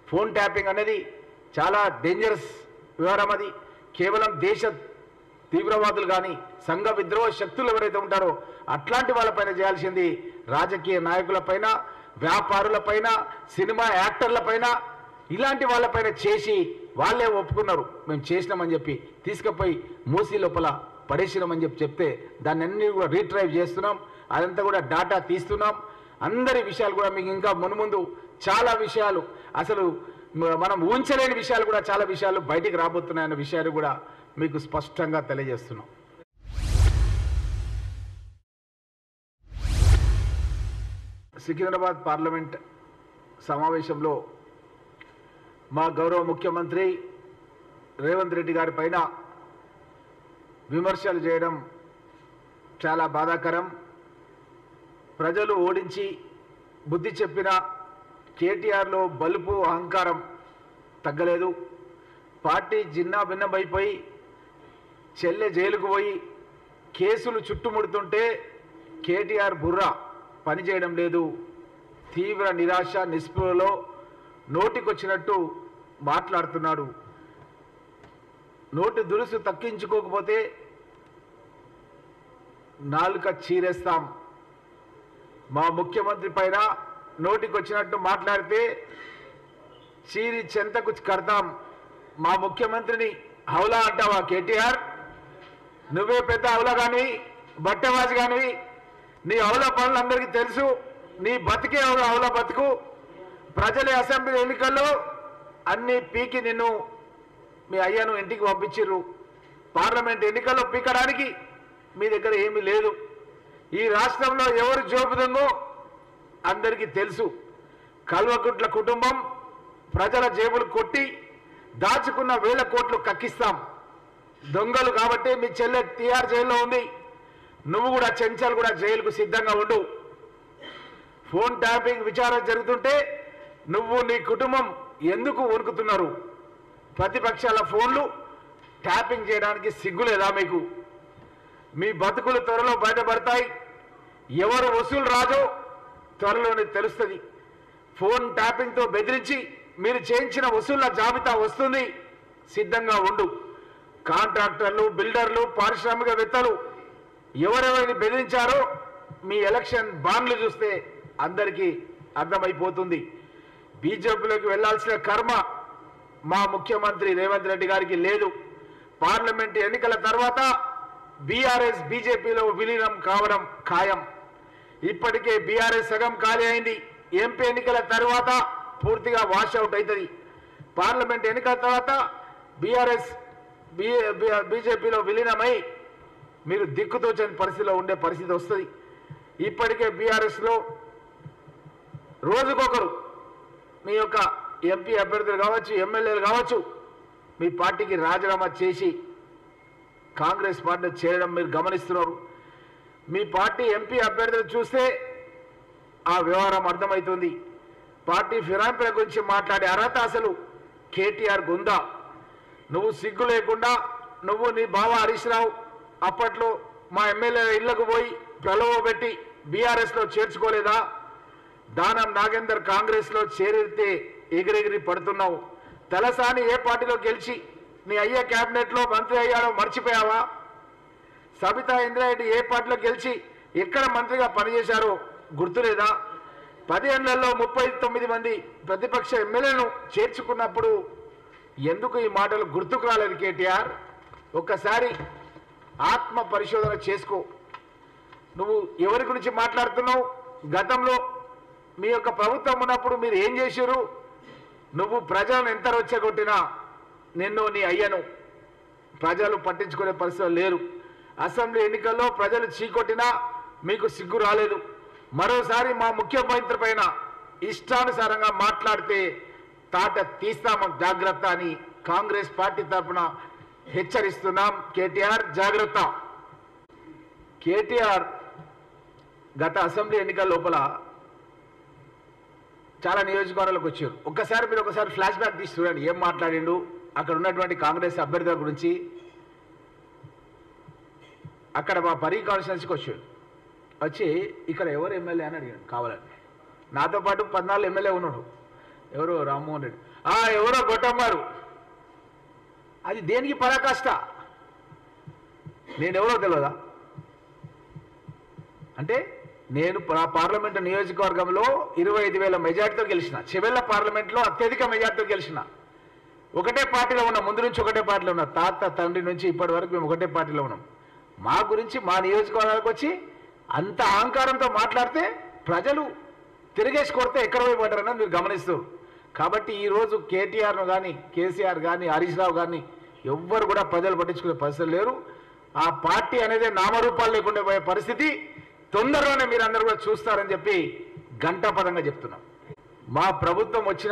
phone tapping అనేది చాలా dangerous వ్యవహారం అది కేవలం దేశ తీవ్రవాదులు కానీ సంఘ విద్రోహ శక్తులు ఎవరైతే ఉంటారో అట్లాంటి వాళ్ళపైన చేయాల్సింది రాజకీయ నాయకులపైన వ్యాపారులపైన సినిమా యాక్టర్లపైన ఇలాంటి వాళ్ళపైన చేసి వాళ్ళే ఒప్పుకున్నారు మేము చేసినామని చెప్పి తీసుకుపోయి మూసీ లోపల పడేసినామని చెప్పి చెప్తే దాన్ని అన్ని కూడా రీట్రైవ్ చేస్తున్నాం అదంతా కూడా డాటా తీస్తున్నాం అందరి విషయాలు కూడా మీకు ఇంకా మునుముందు చాలా విషయాలు అసలు మ- మనం ఊహించలేని విషయాలు కూడా చాలా విషయాలు బయటికి రాబోతున్నాయన్న విషయాలు కూడా మీకు స్పష్టంగా తెలియజేస్తున్నాం సికింద్రాబాద్ పార్లమెంట్ సమావేశంలో మా గౌరవ ముఖ్యమంత్రి రేవంత్ రెడ్డి గారి పైన విమర్శలు చేయడం చాలా బాధాకరం ప్రజలు ఓడించి బుద్ధి చెప్పిన కేటీఆర్లో బలుపు అహంకారం తగ్గలేదు పార్టీ జిన్నా భిన్నమైపోయి చెల్లె జైలుకు పోయి కేసులు చుట్టుముడుతుంటే కేటీఆర్ బుర్ర పనిచేయడం లేదు తీవ్ర నిరాశ నిస్పృహలో నోటికొచ్చినట్టు మాట్లాడుతున్నాడు నోటి దురుసు తక్కించుకోకపోతే నాలుక చీరేస్తాం మా ముఖ్యమంత్రి పైన నోటికొచ్చినట్టు మాట్లాడితే చీరి చెంతకు కడతాం మా ముఖ్యమంత్రిని హౌలా అంటావా కేటీఆర్ నువ్వే పెద్ద హౌలా కానివి బట్టవాసి కానివి నీ హౌలా పనులు అందరికీ తెలుసు నీ బతికే హౌలా హౌలా బతుకు ప్రజల అసెంబ్లీ ఎన్నికల్లో అన్ని పీకి నిన్ను మీ అయ్యను ఇంటికి పంపించిర్రు పార్లమెంట్ ఎన్నికల్లో పీకడానికి మీ దగ్గర ఏమీ లేదు ఈ రాష్ట్రంలో ఎవరు జోపుతుందో అందరికీ తెలుసు కల్వకుట్ల కుటుంబం ప్రజల జేబులు కొట్టి దాచుకున్న వేల కోట్లు కక్కిస్తాం దొంగలు కాబట్టి మీ చెల్లె టీఆర్ జైల్లో ఉంది నువ్వు కూడా చెంచల్ కూడా జైలుకు సిద్ధంగా ఉండు ఫోన్ ట్యాపింగ్ విచారణ జరుగుతుంటే నువ్వు నీ కుటుంబం ఎందుకు వణుకుతున్నారు ప్రతిపక్షాల ఫోన్లు ట్యాపింగ్ చేయడానికి సిగ్గులేదా మీకు మీ బతుకులు త్వరలో బయటపడతాయి ఎవరు వసూలు రాజో త్వరలోనే తెలుస్తుంది ఫోన్ ట్యాపింగ్తో బెదిరించి మీరు చేయించిన వసూళ్ల జాబితా వస్తుంది సిద్ధంగా ఉండు కాంట్రాక్టర్లు బిల్డర్లు పారిశ్రామికవేత్తలు ఎవరెవరిని బెదిరించారో మీ ఎలక్షన్ బాండ్లు చూస్తే అందరికీ అర్థమైపోతుంది బీజేపీలోకి వెళ్లాల్సిన కర్మ మా ముఖ్యమంత్రి రేవంత్ రెడ్డి గారికి లేదు పార్లమెంట్ ఎన్నికల తర్వాత బీఆర్ఎస్ బీజేపీలో విలీనం కావడం ఖాయం ఇప్పటికే బీఆర్ఎస్ సగం ఖాళీ అయింది ఎంపీ ఎన్నికల తర్వాత పూర్తిగా వాష్ అవుట్ అవుతుంది పార్లమెంట్ ఎన్నికల తర్వాత బీఆర్ఎస్ బీజేపీలో విలీనమై మీరు దిక్కుతోచని పరిస్థితిలో ఉండే పరిస్థితి వస్తుంది ఇప్పటికే బీఆర్ఎస్లో రోజుకొకరు మీ యొక్క ఎంపీ అభ్యర్థులు కావచ్చు ఎమ్మెల్యేలు కావచ్చు మీ పార్టీకి రాజీనామా చేసి కాంగ్రెస్ పార్టీ చేరడం మీరు గమనిస్తున్నారు మీ పార్టీ ఎంపీ అభ్యర్థులు చూస్తే ఆ వ్యవహారం అర్థమవుతుంది పార్టీ ఫిరాయింపుల గురించి మాట్లాడే అర్హత అసలు కేటీఆర్ గుందా నువ్వు సిగ్గు లేకుండా నువ్వు నీ బావ హరీష్ రావు అప్పట్లో మా ఎమ్మెల్యే ఇళ్లకు పోయి ప్రలోభ పెట్టి బీఆర్ఎస్లో చేర్చుకోలేదా దానం నాగేందర్ కాంగ్రెస్లో చేరితే ఎగిరెగిరి పడుతున్నావు తలసాని ఏ పార్టీలో గెలిచి నీ అయ్యే క్యాబినెట్లో మంత్రి అయ్యాడో మర్చిపోయావా సబితా ఇంద్రారెడ్డి ఏ పార్టీలో గెలిచి ఎక్కడ మంత్రిగా పనిచేశారో గుర్తులేదా పదేళ్లలో ముప్పై తొమ్మిది మంది ప్రతిపక్ష ఎమ్మెల్యేలను చేర్చుకున్నప్పుడు ఎందుకు ఈ మాటలు గుర్తుకు రాలేదు కేటీఆర్ ఒక్కసారి ఆత్మ పరిశోధన చేసుకో నువ్వు ఎవరి గురించి మాట్లాడుతున్నావు గతంలో మీ యొక్క ప్రభుత్వం ఉన్నప్పుడు మీరు ఏం చేశారు నువ్వు ప్రజలను ఎంత రొచ్చగొట్టినా నిన్ను నీ అయ్యను ప్రజలు పట్టించుకునే పరిస్థితులు లేరు అసెంబ్లీ ఎన్నికల్లో ప్రజలు చీకొట్టినా మీకు సిగ్గు రాలేదు మరోసారి మా ముఖ్యమంత్రి పైన ఇష్టానుసారంగా మాట్లాడితే తాట తీస్తాము జాగ్రత్త అని కాంగ్రెస్ పార్టీ తరఫున హెచ్చరిస్తున్నాం కేటీఆర్ జాగ్రత్త కేటీఆర్ గత అసెంబ్లీ ఎన్నికల లోపల చాలా నియోజకవర్గాలకు వచ్చారు ఒక్కసారి మీరు ఒకసారి ఫ్లాష్ బ్యాక్ తీసి చూడండి ఏం మాట్లాడిండు అక్కడ ఉన్నటువంటి కాంగ్రెస్ అభ్యర్థుల గురించి అక్కడ మా పరీ కాన్స్టిట్యున్సీకి వచ్చాడు వచ్చి ఇక్కడ ఎవరు ఎమ్మెల్యే అని అడిగాడు కావాలని నాతో పాటు పద్నాలుగు ఎమ్మెల్యే ఉన్నాడు ఎవరో రామ్మోహన్ రెడ్డి ఆ ఎవరో గొట్టమ్మారు అది దేనికి పరాకాష్ట నేనెవరో తెలియదా అంటే నేను పా- పార్లమెంటు నియోజకవర్గంలో ఇరవై ఐదు వేల మెజార్టీతో గెలిచిన చివెళ్ళ పార్లమెంట్లో అత్యధిక మెజార్టీతో గెలిచిన ఒకటే పార్టీలో ఉన్నాం ముందు నుంచి ఒకటే పార్టీలో ఉన్నాం తాత తండ్రి నుంచి ఇప్పటి వరకు మేము ఒకటే పార్టీలో ఉన్నాం మా గురించి మా నియోజకవర్గానికి వచ్చి అంత అహంకారంతో మాట్లాడితే ప్రజలు తిరిగేసి కొడితే ఎక్కడ పోయి పడ్డారన్నది మీరు గమనిస్తారు కాబట్టి ఈరోజు కేటీఆర్ను కానీ కేసీఆర్ కానీ హరీష్ రావు కానీ ఎవ్వరు కూడా ప్రజలు పట్టించుకునే పరిస్థితి లేరు ఆ పార్టీ అనేది నామరూపాలు లేకుండా పోయే పరిస్థితి తొందరలోనే మీరు అందరూ కూడా చూస్తారని చెప్పి గంటాపదంగా చెప్తున్నాం మా ప్రభుత్వం వచ్చిన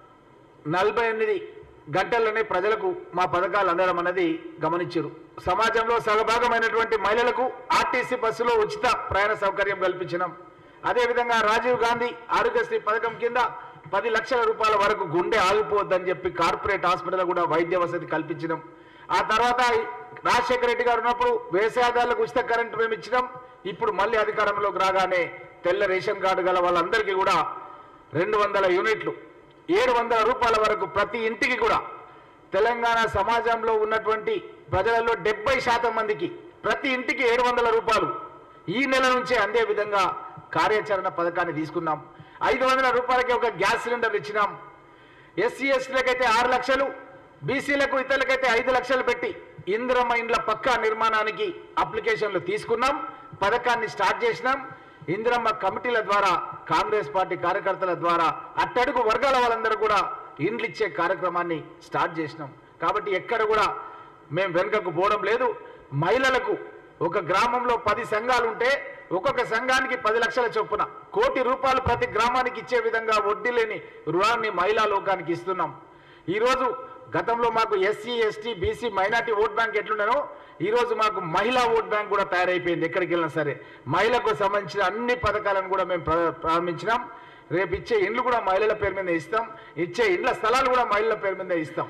నలభై ఎనిమిది గంటల్లోనే ప్రజలకు మా పథకాలు అందడం అన్నది గమనించారు సమాజంలో సగభాగమైనటువంటి మహిళలకు ఆర్టీసీ బస్సులో ఉచిత ప్రయాణ సౌకర్యం కల్పించినాం అదేవిధంగా రాజీవ్ గాంధీ ఆరోగ్యశ్రీ పథకం కింద పది లక్షల రూపాయల వరకు గుండె ఆగిపోవద్దని చెప్పి కార్పొరేట్ హాస్పిటల్ కూడా వైద్య వసతి కల్పించినాం ఆ తర్వాత రాజశేఖర రెడ్డి గారు ఉన్నప్పుడు వ్యవసాయదారులకు ఉచిత కరెంటు మేము ఇచ్చినాం ఇప్పుడు మళ్ళీ అధికారంలోకి రాగానే తెల్ల రేషన్ కార్డు గల వాళ్ళందరికీ కూడా రెండు వందల యూనిట్లు ఏడు వందల రూపాయల వరకు ప్రతి ఇంటికి కూడా తెలంగాణ సమాజంలో ఉన్నటువంటి ప్రజలలో డెబ్బై శాతం మందికి ప్రతి ఇంటికి ఏడు వందల రూపాయలు ఈ నెల నుంచే అందే విధంగా కార్యాచరణ పథకాన్ని తీసుకున్నాం ఐదు వందల రూపాయలకి ఒక గ్యాస్ సిలిండర్ ఇచ్చినాం ఎస్సీ ఎస్టీలకైతే ఆరు లక్షలు బీసీలకు ఇతరులకైతే ఐదు లక్షలు పెట్టి ఇందిరమ్మ ఇండ్ల పక్కా నిర్మాణానికి అప్లికేషన్లు తీసుకున్నాం పథకాన్ని స్టార్ట్ చేసినాం ఇందిరమ్మ కమిటీల ద్వారా కాంగ్రెస్ పార్టీ కార్యకర్తల ద్వారా అట్టడుగు వర్గాల వాళ్ళందరూ కూడా ఇండ్లు ఇచ్చే కార్యక్రమాన్ని స్టార్ట్ చేసినాం కాబట్టి ఎక్కడ కూడా మేము వెనుకకు పోవడం లేదు మహిళలకు ఒక గ్రామంలో పది సంఘాలు ఉంటే ఒక్కొక్క సంఘానికి పది లక్షల చొప్పున కోటి రూపాయలు ప్రతి గ్రామానికి ఇచ్చే విధంగా వడ్డీ లేని రుణాన్ని మహిళా లోకానికి ఇస్తున్నాం ఈరోజు గతంలో మాకు SC ST BC minority vote bank ఎట్లుండనో ఈరోజు మాకు మహిళా ఓట్ బ్యాంక్ కూడా తయారైపోయింది ఎక్కడికి వెళ్ళినా సరే మహిళకు సంబంధించిన అన్ని పథకాలను కూడా మేము ప్ర- ప్రారంభించినాం రేపు ఇచ్చే ఇండ్లు కూడా మహిళల పేరు మీద ఇస్తాం ఇచ్చే ఇండ్ల స్థలాలు కూడా మహిళల పేరు మీద ఇస్తాం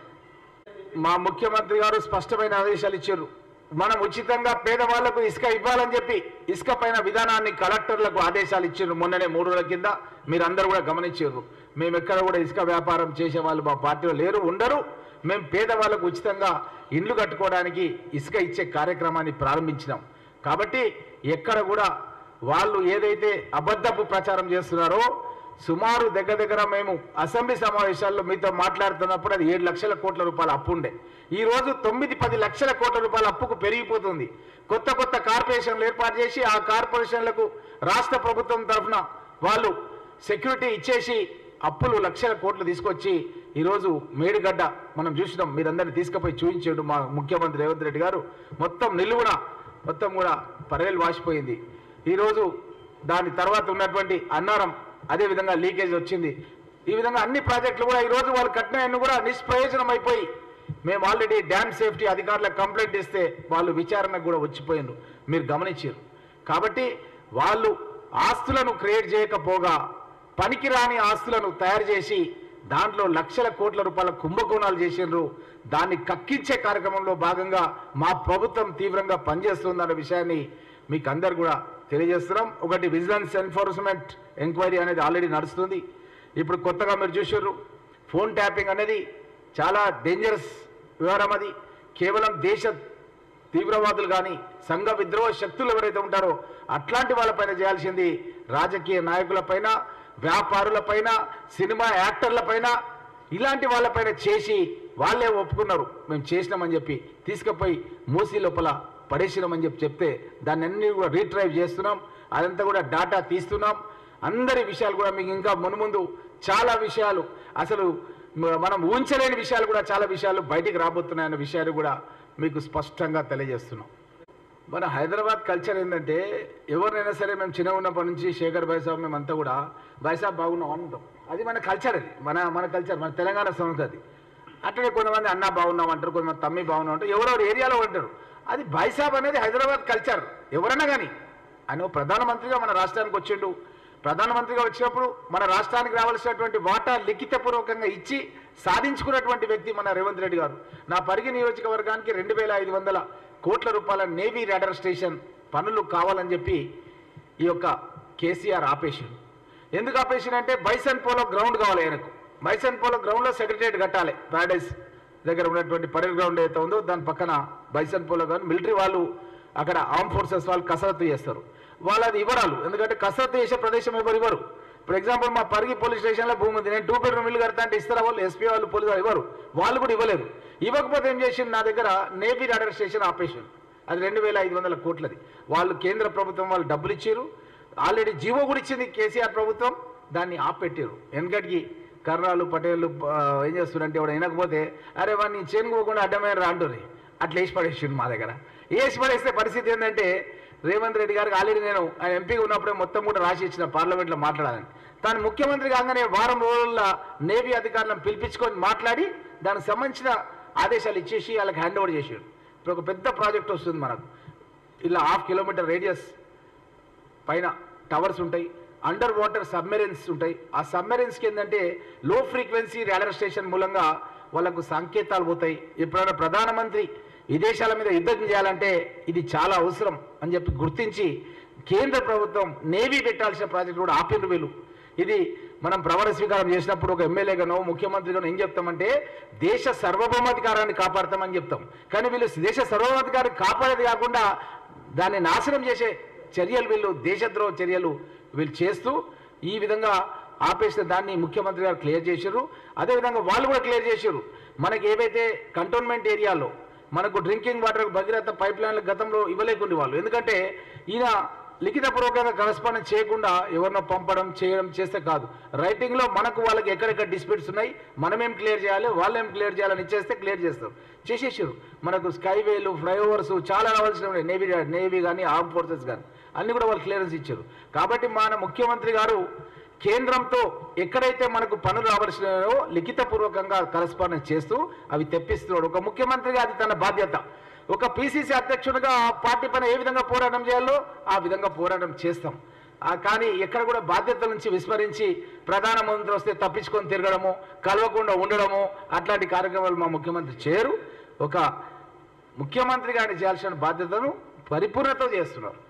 మా ముఖ్యమంత్రి గారు స్పష్టమైన ఆదేశాలు ఇచ్చారు మనం ఉచితంగా పేదవాళ్లకు ఇసుక ఇవ్వాలని చెప్పి ఇసుక పైన విధానాన్ని కలెక్టర్లకు ఆదేశాలు ఇచ్చారు మొన్ననే మూడు రోజుల కింద మీరందరూ కూడా గమనించారు మేము ఎక్కడ కూడా ఇసుక వ్యాపారం చేసే వాళ్ళు మా పార్టీలో లేరు ఉండరు మేము పేదవాళ్ళకు ఉచితంగా ఇండ్లు కట్టుకోవడానికి ఇసుక ఇచ్చే కార్యక్రమాన్ని ప్రారంభించినాం కాబట్టి ఎక్కడ కూడా వాళ్ళు ఏదైతే అబద్ధపు ప్రచారం చేస్తున్నారో సుమారు దగ్గర దగ్గర మేము అసెంబ్లీ సమావేశాల్లో మీతో మాట్లాడుతున్నప్పుడు అది ఏడు లక్షల కోట్ల రూపాయల అప్పు ఉండే ఈ రోజు తొమ్మిది పది లక్షల కోట్ల రూపాయల అప్పుకు పెరిగిపోతుంది కొత్త కొత్త కార్పొరేషన్లు ఏర్పాటు చేసి ఆ కార్పొరేషన్లకు రాష్ట్ర ప్రభుత్వం తరఫున వాళ్ళు సెక్యూరిటీ ఇచ్చేసి అప్పులు లక్షల కోట్లు తీసుకొచ్చి ఈరోజు మేడిగడ్డ మనం చూసినాం మీరందరినీ తీసుకుపోయి చూపించాడు మా ముఖ్యమంత్రి రేవంత్ రెడ్డి గారు మొత్తం నిలువున మొత్తం కూడా పరేలు వాసిపోయింది ఈరోజు దాని తర్వాత ఉన్నటువంటి అన్నారం అదే విధంగా లీకేజ్ వచ్చింది ఈ విధంగా అన్ని ప్రాజెక్టులు కూడా ఈరోజు వాళ్ళు కట్టినవన్నీ కూడా నిష్ప్రయోజనం అయిపోయి మేము ఆల్రెడీ డ్యామ్ సేఫ్టీ అధికారులకు కంప్లైంట్ ఇస్తే వాళ్ళు విచారణకు కూడా వచ్చిపోయిండ్రు మీరు గమనించారు కాబట్టి వాళ్ళు ఆస్తులను క్రియేట్ చేయకపోగా పనికిరాని ఆస్తులను తయారు చేసి దాంట్లో లక్షల కోట్ల రూపాయల కుంభకోణాలు చేసిండ్రు దాన్ని కక్కించే కార్యక్రమంలో భాగంగా మా ప్రభుత్వం తీవ్రంగా పనిచేస్తుందన్న విషయాన్ని మీకు అందరు కూడా తెలియజేస్తున్నాం ఒకటి విజిలెన్స్ ఎన్ఫోర్స్మెంట్ ఎంక్వైరీ అనేది ఆల్రెడీ నడుస్తుంది ఇప్పుడు కొత్తగా మీరు చూసారు ఫోన్ ట్యాపింగ్ అనేది చాలా డేంజరస్ వ్యవహారం అది కేవలం దేశ తీవ్రవాదులు కానీ సంఘ విద్రోహ శక్తులు ఎవరైతే ఉంటారో అట్లాంటి వాళ్ళపైన చేయాల్సింది రాజకీయ నాయకులపైన వ్యాపారులపైన సినిమా యాక్టర్లపైన ఇలాంటి వాళ్ళపైన చేసి వాళ్ళే ఒప్పుకున్నారు మేము చేసినామని చెప్పి తీసుకుపోయి మూసీ లోపల పడేసినామని చెప్పి చెప్తే దాన్ని అన్ని కూడా రీట్రైవ్ చేస్తున్నాం అదంతా కూడా డాటా తీస్తున్నాం అందరి విషయాలు కూడా మీకు ఇంకా మునుముందు చాలా విషయాలు అసలు మ- మనం ఊహించలేని విషయాలు కూడా చాలా విషయాలు బయటికి రాబోతున్నాయన్న విషయాలు కూడా మీకు స్పష్టంగా తెలియజేస్తున్నాం మన హైదరాబాద్ కల్చర్ ఏంటంటే ఎవరినైనా సరే మేము చిన్న ఉన్నప్పటి నుంచి శేఖర్ భాయ్ సాబ్ మేమంతా కూడా భాయ్ సాబ్ బాగున్నాం అంటాం అది మన కల్చర్ అది మన మన కల్చర్ మన తెలంగాణ సంస్కృతి అట్లనే కొంతమంది అన్న బాగున్నాం అంటారు కొంతమంది తమ్మి బాగున్నాం అంటారు ఎవరెవరు ఏరియాలో ఉంటారు అది భాయ్ సాబ్ అనేది హైదరాబాద్ కల్చర్ ఎవరైనా కానీ ఆయన ఓ ప్రధానమంత్రిగా మన రాష్ట్రానికి వచ్చిండు ప్రధానమంత్రిగా వచ్చినప్పుడు మన రాష్ట్రానికి రావాల్సినటువంటి వాటా లిఖితపూర్వకంగా ఇచ్చి సాధించుకున్నటువంటి వ్యక్తి మన రేవంత్ రెడ్డి గారు నా పరిగి నియోజకవర్గానికి రెండు వేల ఐదు వందల కోట్ల రూపాయల నేవీ రాడర్ స్టేషన్ పనులు కావాలని చెప్పి ఈ యొక్క కేసీఆర్ ఆపేసిండు ఎందుకు ఆపేసిండు అంటే బైసన్ పోలో గ్రౌండ్ కావాలి ఆయనకు మైసన్ పోలో గ్రౌండ్లో సెక్రటరియట్ కట్టాలి ప్యారడైస్ దగ్గర ఉన్నటువంటి పరేడ్ గ్రౌండ్ ఏదైతే ఉందో దాని పక్కన బైసన్ పోలో కానీ మిలిటరీ వాళ్ళు అక్కడ ఆర్మ్ ఫోర్సెస్ వాళ్ళు కసరత్తు చేస్తారు వాళ్ళది ఇవ్వరాలు ఎందుకంటే కసరత్తు చేసే ప్రదేశం ఎవరు ఇవ్వరు ఇప్పుడు ఎగ్జాంపుల్ మా పరిగి పోలీస్ స్టేషన్లో భూమి ఉంది నేను టూ బెడ్రూమ్ ఇల్లు కడతా అంటే ఇస్తారా వాళ్ళు ఎస్పీ వాళ్ళు పోలీసు వాళ్ళు ఇవ్వరు వాళ్ళు కూడా ఇవ్వలేదు ఇవ్వకపోతే ఏం చేసింది నా దగ్గర నేవీ రాడర్ స్టేషన్ ఆపరేషన్ అది రెండు వేల ఐదు వందల కోట్లది వాళ్ళు కేంద్ర ప్రభుత్వం వాళ్ళు డబ్బులు ఇచ్చారు ఆల్రెడీ జీవో కూడా ఇచ్చింది కేసీఆర్ ప్రభుత్వం దాన్ని ఆపెట్టారు వెనకటికి కర్రాలు పటేళ్ళు ఆ, ఏం చేస్తున్నారంటే ఎవడు వినకపోతే అరే వాడిని చేనుకోకుండా అడ్డమైన రాంటుంది అట్లా వేసి పడేసిండు మా దగ్గర వేసి పడేస్తే పరిస్థితి ఏంటంటే రేవంత్ రెడ్డి గారికి ఆల్రెడీ నేను ఆయన ఎంపీగా ఉన్నప్పుడే మొత్తం కూడా రాసి ఇచ్చిన పార్లమెంట్లో మాట్లాడాలని తాను ముఖ్యమంత్రి కాగానే వారం రోజుల నేవీ అధికారులను పిలిపించుకొని మాట్లాడి దానికి సంబంధించిన ఆదేశాలు ఇచ్చేసి వాళ్ళకి హ్యాండ్ ఓవర్ చేసాడు ఇప్పుడు ఒక పెద్ద ప్రాజెక్ట్ వస్తుంది మనకు ఇలా హాఫ్ కిలోమీటర్ రేడియస్ పైన టవర్స్ ఉంటాయి అండర్ వాటర్ సబ్మెరీన్స్ ఉంటాయి ఆ సబ్మెరీన్స్కి ఏంటంటే లో ఫ్రీక్వెన్సీ రేడర్ స్టేషన్ మూలంగా వాళ్ళకు సంకేతాలు పోతాయి ఎప్పుడైనా ప్రధానమంత్రి విదేశాల మీద యుద్ధం చేయాలంటే ఇది చాలా అవసరం అని చెప్పి గుర్తించి కేంద్ర ప్రభుత్వం నేవీ పెట్టాల్సిన ప్రాజెక్ట్ కూడా ఆపిండ్రు వీళ్ళు ఇది మనం ప్రమాణ స్వీకారం చేసినప్పుడు ఒక ఎమ్మెల్యేగానో ముఖ్యమంత్రిగానో ఏం చెప్తామంటే దేశ సార్వభౌమాధికారాన్ని కాపాడతామని చెప్తాం కానీ వీళ్ళు దేశ సార్వభౌమాధికారాన్ని కాపాడేది కాకుండా దాన్ని నాశనం చేసే చర్యలు వీళ్ళు దేశద్రోహ చర్యలు వీళ్ళు చేస్తూ ఈ విధంగా ఆపేసిన దాన్ని ముఖ్యమంత్రి గారు క్లియర్ చేశారు అదేవిధంగా వాళ్ళు కూడా క్లియర్ చేశారు మనకి ఏవైతే కంటోన్మెంట్ ఏరియాలో మనకు డ్రింకింగ్ వాటర్ భగీరథ పైప్ లైన్లు గతంలో ఇవ్వలేకుండే వాళ్ళు ఎందుకంటే ఈయన లిఖితపూర్వకంగా కరస్పాండెన్స్ చేయకుండా ఎవరినో పంపడం చేయడం చేస్తే కాదు రైటింగ్లో మనకు వాళ్ళకి ఎక్కడెక్కడ డిస్ప్యూట్స్ ఉన్నాయి మనమేం క్లియర్ చేయాలి వాళ్ళేం క్లియర్ చేయాలని ఇచ్చేస్తే క్లియర్ చేస్తారు చేసేసారు మనకు స్కైవేలు ఫ్లైఓవర్స్ చాలా రావాల్సినవి ఉన్నాయి నేవీ నేవీ కానీ ఆర్మ్ ఫోర్సెస్ కానీ అన్ని కూడా వాళ్ళు క్లియరెన్స్ ఇచ్చారు కాబట్టి మన ముఖ్యమంత్రి గారు కేంద్రంతో ఎక్కడైతే మనకు పనులు రావాల్సినాయో లిఖితపూర్వకంగా కరస్పాండెన్స్ చేస్తూ అవి తెప్పిస్తున్నాడు ఒక ముఖ్యమంత్రిగా అది తన బాధ్యత ఒక పిసిసి అధ్యక్షుడిగా ఆ పార్టీ పైన ఏ విధంగా పోరాటం చేయాలో ఆ విధంగా పోరాటం చేస్తాం ఆ కానీ ఎక్కడ కూడా బాధ్యతల నుంచి విస్మరించి ప్రధానమంత్రి వస్తే తప్పించుకొని తిరగడము కలవకుండా ఉండడము అట్లాంటి కార్యక్రమాలు మా ముఖ్యమంత్రి చేయరు ఒక ముఖ్యమంత్రి గారిని చేయాల్సిన బాధ్యతను పరిపూర్ణత చేస్తున్నారు